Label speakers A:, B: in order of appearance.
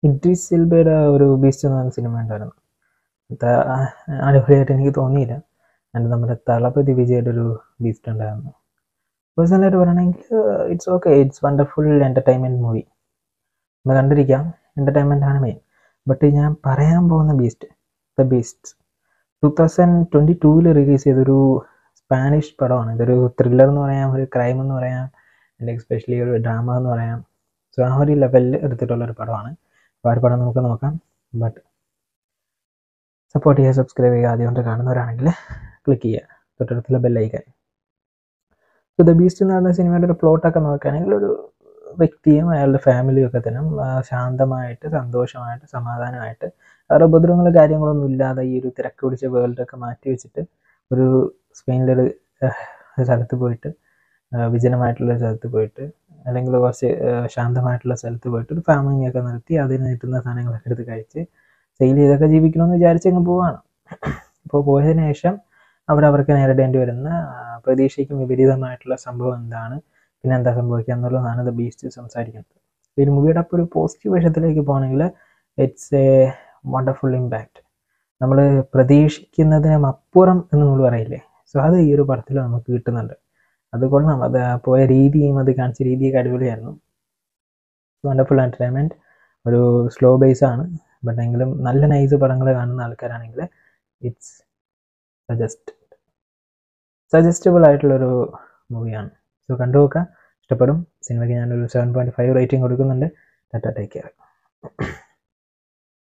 A: ഇഡ്രീസ് സിൽബയുടെ ഒരു ബീസ്റ്റ് എന്ന് പറഞ്ഞ സിനിമ ഉണ്ടായിരുന്നു അത്ര അടിപൊളിയായിട്ട് എനിക്ക് തോന്നിയില്ല ആൻഡ് നമ്മുടെ തളപതി വിജയുടെ ഒരു ബീസ്റ്റ് ഉണ്ടായിരുന്നു പേഴ്സണലായിട്ട് പറയുകയാണെങ്കിൽ it's okay it's wonderful entertainment movie ഒന്ന് കണ്ടിരിക്കാം എൻ്റർടൈൻമെൻ്റ് ആണ് മെയിൻ ബട്ട് ഞാൻ പറയാൻ പോകുന്ന Beast the Beast two thousand twenty ടൂവിൽ റിലീസ് ചെയ്തൊരു സ്പാനിഷ് പടമാണ് ഇതൊരു ത്രില്ലർ എന്ന് പറയാം ഒരു ക്രൈം എന്ന് പറയാം അല്ലെങ്കിൽ എസ്പെഷ്യലി ഒരു ഡ്രാമ എന്ന് പറയാം സോ ആ ഒരു ലെവലിൽ എടുത്തിട്ടുള്ളൊരു പടമാണ് അപ്പോൾ ആ ഒരു പടം നമുക്ക് നോക്കാം ബട്ട് സപ്പോർട്ട് ചെയ്യുക സബ്സ്ക്രൈബ് ചെയ്യുക ആദ്യമായിട്ട് കാണുന്നവരാണെങ്കിൽ ക്ലിക്ക് ചെയ്യുക തൊട്ടടുത്തുള്ള ബെല്ലൈക്കൻ സോ ദ ബീസ്റ്റ് എന്ന് പറയുന്ന സിനിമയുടെ ഒരു പ്ലോട്ടൊക്കെ നോക്കുകയാണെങ്കിൽ ഒരു വ്യക്തിയും അയാളുടെ ഫാമിലിയും ഒക്കെ തന്നെ ആ, ശാന്തമായിട്ട് സന്തോഷമായിട്ട് സമാധാനമായിട്ട് വേറെ ഉപദ്രവങ്ങളും കാര്യങ്ങളൊന്നും ഇല്ലാതെ ഈ ഒരു തിരക്ക് പിടിച്ച വേൾഡൊക്കെ മാറ്റി വെച്ചിട്ട് ഒരു സ്പെയിനിലൊരു ആഹ്, സ്ഥലത്ത് പോയിട്ട് ആഹ്, വിജനമായിട്ടുള്ള സ്ഥലത്ത് പോയിട്ട് അല്ലെങ്കിൽ കുറച്ച് ആഹ്, ശാന്തമായിട്ടുള്ള സ്ഥലത്ത് പോയിട്ട് ഒരു ഫാമിംഗ് ഒക്കെ നടത്തി അതിന് കിട്ടുന്ന സാധനങ്ങളൊക്കെ എടുത്ത് കഴിച്ച് സെയിൽ ചെയ്തൊക്കെ ജീവിക്കണമെന്ന് വിചാരിച്ച് അങ്ങ് പോവാണ് അപ്പോൾ പോയതിനു ശേഷം അവിടെ അവർക്ക് നേരിടേണ്ടി വരുന്ന ആഹ്, പ്രതീക്ഷയ്ക്കും വിപരീതമായിട്ടുള്ള സംഭവം എന്താണ് പിന്നെ എന്താ സംഭവിക്കുക എന്നുള്ളതാണ് ദ ബീസ്റ്റ് സംസാരിക്കുന്നത് അപ്പോൾ ഈ മൂവിയുടെ അപ്പോൾ ഒരു പോസിറ്റീവ് വശത്തിലേക്ക് പോകണമെങ്കിൽ ഇറ്റ്സ് എ വണ്ടർഫുൾ ഇമ്പാക്റ്റ് നമ്മൾ പ്രതീക്ഷിക്കുന്നതിനും അപ്പുറം എന്ന് നമ്മൾ പറയില്ലേ സോ അത് ഈ ഒരു പടത്തിൽ നമുക്ക് കിട്ടുന്നുണ്ട് അത് കൊള്ളാം അത് ആ പോയ രീതിയും അത് കാണിച്ച രീതിയൊക്കെ അടിപൊളിയായിരുന്നു വണ്ടർഫുൾ എൻ്റർടൈൻമെൻറ്റ് ഒരു സ്ലോ ബേസ് ആണ് ബട്ട് എങ്കിലും നല്ല നൈസ് പടങ്ങൾ കാണുന്ന ആൾക്കാരാണെങ്കിൽ ഇറ്റ്സ് സജസ്റ്റ് സജസ്റ്റബിൾ ആയിട്ടുള്ളൊരു മൂവിയാണ് സോ കണ്ടു നോക്കാം ഇഷ്ടപ്പെടും സിനിമയ്ക്ക് ഞാനൊരു സെവൻ പോയിൻറ്റ് ഫൈവ് റേറ്റിംഗ് കൊടുക്കുന്നുണ്ട് ടാറ്റ ടേക്ക് കെയർ